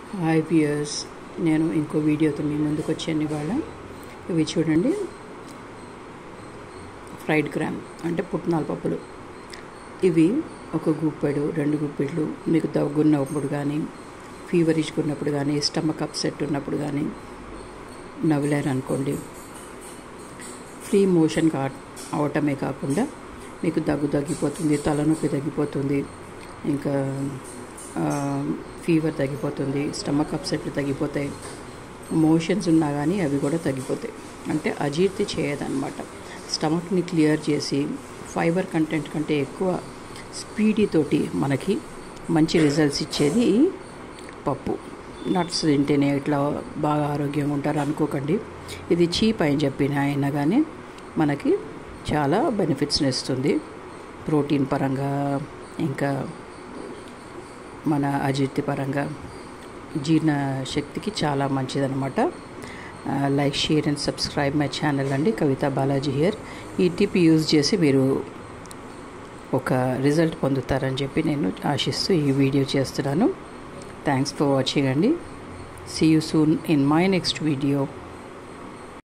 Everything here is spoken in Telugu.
హాయ్ వ్యూయర్స్ నేను ఇంకో వీడియోతో మీ ముందుకు వచ్చాను ఇవాళ ఇవి చూడండి ఫ్రైడ్ క్రామ్ అంటే పుట్నాల పప్పులు ఇవి ఒక గుప్పెడు రెండు గుప్పెళ్ళు మీకు దగ్గున్నప్పుడు కానీ ఫీవర్ ఇచ్చుకున్నప్పుడు కానీ స్టమక్ అప్సెట్ ఉన్నప్పుడు కానీ నవ్వలేరు అనుకోండి ఫ్రీ మోషన్ కా అవటమే కాకుండా మీకు దగ్గు తగ్గిపోతుంది తలనొప్పి తగ్గిపోతుంది ఇంకా ఫీవర్ తగ్గిపోతుంది స్టమక్ అప్సెట్లు తగ్గిపోతాయి మోషన్స్ ఉన్నా కానీ అవి కూడా తగ్గిపోతాయి అంటే అజీర్తి చేయదన్నమాట స్టమక్ని క్లియర్ చేసి ఫైబర్ కంటెంట్ కంటే ఎక్కువ స్పీడీ తోటి మనకి మంచి రిజల్ట్స్ ఇచ్చేది పప్పు నట్స్ తింటేనే ఇట్లా బాగా ఆరోగ్యంగా ఉంటారు అనుకోకండి ఇది చీప్ అని చెప్పిన అయినా కానీ మనకి చాలా బెనిఫిట్స్ని ఇస్తుంది ప్రోటీన్ పరంగా ఇంకా మన అజీర్తి పరంగా జీర్ణ శక్తికి చాలా మంచిదనమాట like share and subscribe my channel అండి కవిత బాలాజీ హియర్ ఈ టిప్ యూజ్ చేసి మీరు ఒక రిజల్ట్ పొందుతారని చెప్పి నేను ఆశిస్తూ ఈ వీడియో చేస్తున్నాను థ్యాంక్స్ ఫర్ వాచింగ్ అండి see you soon in my next video